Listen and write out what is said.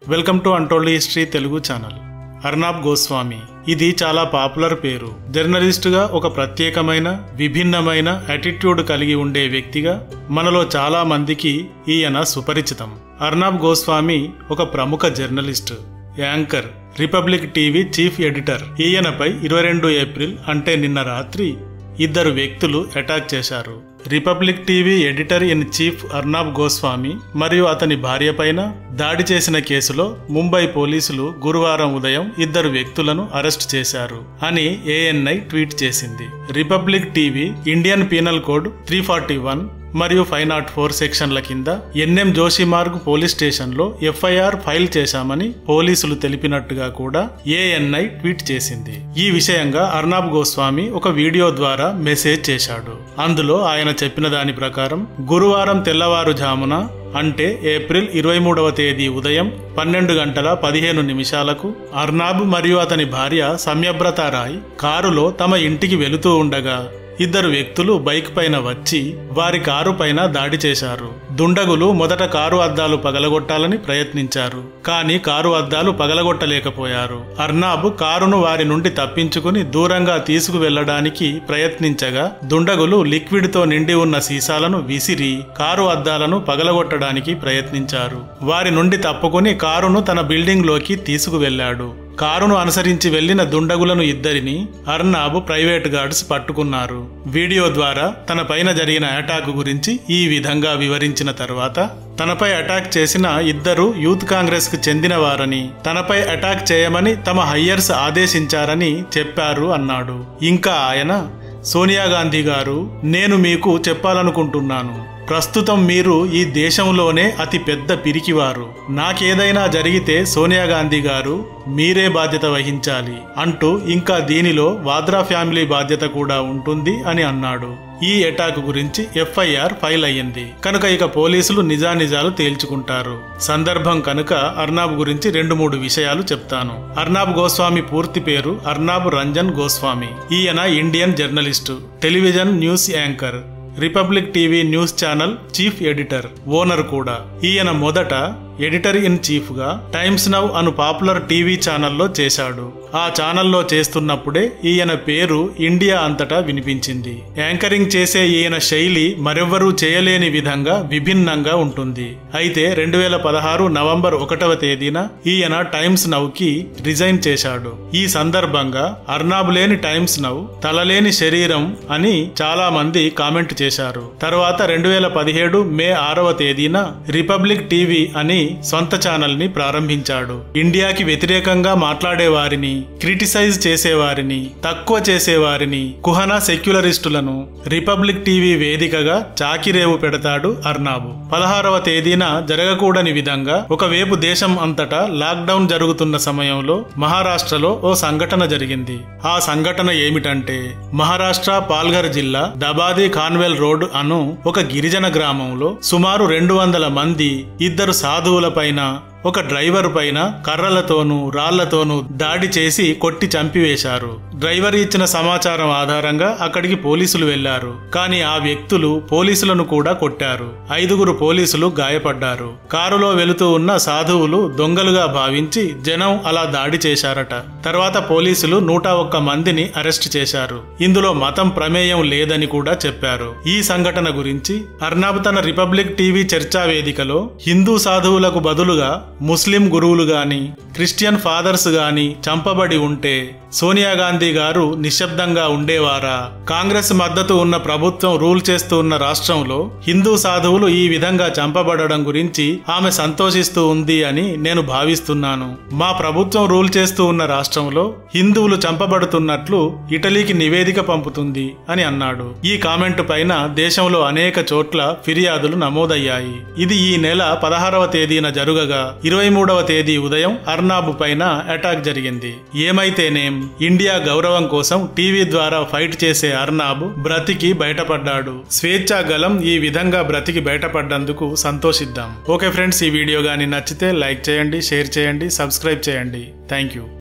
welcome to untold history Telugu channel Arnab Goswami ఇది చాలా popular పేరు జర్నలిస్టుగా ఒక ప్రత్యేకమైన విభిన్నమైన యాటిట్యూడ్ కలిగి ఉండే వ్యక్తిగా మనలో చాలా మందికి ఈయన సుపరిచితం అర్నాబ్ గోస్వామి ఒక ప్రముఖ journalist anchor Republic TV chief editor ఈయనపై ఇరవై రెండు ఏప్రిల్ అంటే నిన్న రాత్రి ఇద్దరు వ్యక్తులు అటాక్ చేశారు Republic TV editor in chief Arnab Goswami మరియు అతని భార్య పైన దాడి చేసిన కేసులో ముంబై పోలీసులు గురువారం ఉదయం ఇద్దరు వ్యక్తులను అరెస్ట్ చేశారు అని ఏఎన్ఐ ట్వీట్ చేసింది Republic TV Indian penal code three forty one మరియు ఫైవ్ నాట్ ఫోర్ సెక్షన్ల కింద ఎన్ఎం జోషిమార్గ్ పోలీస్ స్టేషన్లో ఎఫ్ఐఆర్ ఫైల్ చేశామని పోలీసులు తెలిపినట్టుగా కూడా ఏఎన్ఐ ట్వీట్ చేసింది ఈ విషయంగా అర్నాబ్ గోస్వామి ఒక వీడియో ద్వారా మెసేజ్ చేశాడు అందులో ఆయన చెప్పిన దాని ప్రకారం గురువారం తెల్లవారుజామున అంటే ఏప్రిల్ ఇరవై మూడవ తేదీ ఉదయం పన్నెండు గంటల పదిహేను నిమిషాలకు అర్నాబ్ మరియు అతని భార్య సమ్యభ్రత రాయ్ కారులో తమ ఇంటికి వెళుతూ ఉండగా ఇద్దరు వ్యక్తులు బైక్ పైన వచ్చి వారి కారు పైన దాడి చేశారు దుండగులు మొదట కారు అద్దాలు పగలగొట్టాలని ప్రయత్నించారు కానీ కారు అద్దాలు పగలగొట్టలేకపోయారు అర్నాబ్ కారును వారి నుండి తప్పించుకుని దూరంగా తీసుకువెళ్లడానికి ప్రయత్నించగా దుండగులు లిక్విడ్ తో నిండి ఉన్న సీసాలను విసిరి కారు అద్దాలను పగలగొట్టడానికి ప్రయత్నించారు వారి నుండి తప్పుకుని కారును తన బిల్డింగ్ లోకి తీసుకువెళ్లాడు కారును అనుసరించి వెళ్లిన దుండగులను ఇద్దరిని అర్నాబ్ ప్రైవేట్ గార్డ్స్ పట్టుకున్నారు వీడియో ద్వారా తన పైన జరిగిన అటాక్ గురించి ఈ విధంగా వివరించిన తర్వాత తనపై అటాక్ చేసిన ఇద్దరు యూత్ కాంగ్రెస్ కు చెందిన వారని తనపై అటాక్ చేయమని తమ హయ్యర్స్ ఆదేశించారని చెప్పారు అన్నాడు ఇంకా ఆయన సోనియా గాంధీ గారు నేను మీకు చెప్పాలనుకుంటున్నాను ప్రస్తుతం మీరు ఈ దేశంలోనే అతి పెద్ద పిరికివారు నాకేదైనా జరిగితే సోనియా గాంధీ గారు మీరే బాధ్యత వహించాలి అంటూ ఇంకా దీనిలో వాద్రా ఫ్యామిలీ బాధ్యత కూడా ఉంటుంది అని అన్నాడు ఈ అటాక్ గురించి ఎఫ్ఐఆర్ ఫైల్ అయ్యింది కనుక ఇక పోలీసులు నిజానిజాలు తేల్చుకుంటారు సందర్భం కనుక అర్నాబ్ గురించి రెండు మూడు విషయాలు చెప్తాను అర్నాబ్ గోస్వామి పూర్తి పేరు అర్నాబ్ రంజన్ గోస్వామి ఈయన Indian journalist television news anchor Republic TV news channel chief editor owner కూడా ఈయన మొదట ఎడిటర్ ఇన్ చీఫ్ గా టైమ్స్ నవ్ అను పాపులర్ టీవీ ఛానల్లో చేశాడు ఆ ఛానల్లో చేస్తున్నప్పుడే ఈయన పేరు ఇండియా అంతటా వినిపించింది యాంకరింగ్ చేసే ఈయన శైలి మరెవ్వరూ చేయలేని విధంగా విభిన్నంగా ఉంటుంది అయితే రెండు వేల పదహారు నవంబర్ ఒకటవ తేదీన ఈయన టైమ్స్ నవ్ కి రిజైన్ చేశాడు ఈ సందర్భంగా అర్నాబ్ లేని టైమ్స్ నవ్ తలలేని శరీరం అని చాలా మంది కామెంట్ చేశారు తర్వాత రెండు వేల పదిహేడు మే ఆరవ తేదీన రిపబ్లిక్ టీవీ అని సొంత ఛానల్ ని ప్రారంభించాడు ఇండియాకి వ్యతిరేకంగా మాట్లాడే వారిని క్రిటిసైజ్ చేసేవారిని తక్కువ చేసేవారిని కుహనా సెక్యులరిస్టులను రిపబ్లిక్ టీవీ వేదికగా చాకిరేవు పెడతాడు అర్నాబు పదహారవ తేదీన జరగకూడని విధంగా ఒకవైపు దేశం అంతటా లాక్డౌన్ జరుగుతున్న సమయంలో మహారాష్ట్రలో ఓ సంఘటన జరిగింది ఆ సంఘటన ఏమిటంటే మహారాష్ట్ర పాల్ఘర్ జిల్లా దబాది కాన్వెల్ రోడ్ అను ఒక గిరిజన గ్రామంలో సుమారు రెండు వందల మంది ఇద్దరు సాధువుల పైన ఒక డ్రైవర్ పైన కర్రలతోనూ రాళ్లతోనూ దాడి చేసి కొట్టి చంపివేశారు డ్రైవర్ ఇచ్చిన సమాచారం ఆధారంగా అక్కడికి పోలీసులు వెళ్లారు కానీ ఆ వ్యక్తులు పోలీసులను కూడా కొట్టారు ఐదుగురు పోలీసులు గాయపడ్డారు కారులో వెళుతూ ఉన్న సాధువులు దొంగలుగా భావించి జనం అలా దాడి చేశారట తర్వాత పోలీసులు నూట ఒక్క మందిని అరెస్ట్ చేశారు ఇందులో మతం ప్రమేయం లేదని కూడా చెప్పారు ఈ సంఘటన గురించి అర్నాబ్ తన రిపబ్లిక్ టీవీ చర్చా వేదికలో హిందూ సాధువులకు బదులుగా ముస్లిం గురువులు గాని క్రిస్టియన్ ఫాదర్స్ గాని చంపబడి ఉంటే సోనియా గాంధీ గారు నిశ్శబ్దంగా ఉండేవారా కాంగ్రెస్ మద్దతు ఉన్న ప్రభుత్వం రూల్ చేస్తూ ఉన్న రాష్ట్రంలో హిందూ సాధువులు ఈ విధంగా చంపబడడం గురించి ఆమె సంతోషిస్తూ ఉంది అని నేను భావిస్తున్నాను మా ప్రభుత్వం రూల్ చేస్తూ ఉన్న రాష్ట్రంలో హిందువులు చంపబడుతున్నట్లు ఇటలీకి నివేదిక పంపుతుంది అని అన్నాడు ఈ కామెంట్ పైన దేశంలో అనేక చోట్ల ఫిర్యాదులు నమోదయ్యాయి ఇది ఈ నెల పదహారవ తేదీన జరుగగా ఇరవై మూడవ తేదీ ఉదయం అర్నాబ్ పైన అటాక్ జరిగింది ఏమైతేనేం ఇండియా గౌరవం కోసం టీవీ ద్వారా ఫైట్ చేసే అర్నాబ్ బ్రతికి బయటపడ్డాడు స్వేచ్ఛా గలం ఈ విధంగా బ్రతికి బయటపడ్డందుకు సంతోషిద్దాం ఓకే ఫ్రెండ్స్ ఈ వీడియో గాని నచ్చితే లైక్ చేయండి షేర్ చేయండి సబ్స్క్రైబ్ చేయండి థ్యాంక్ యూ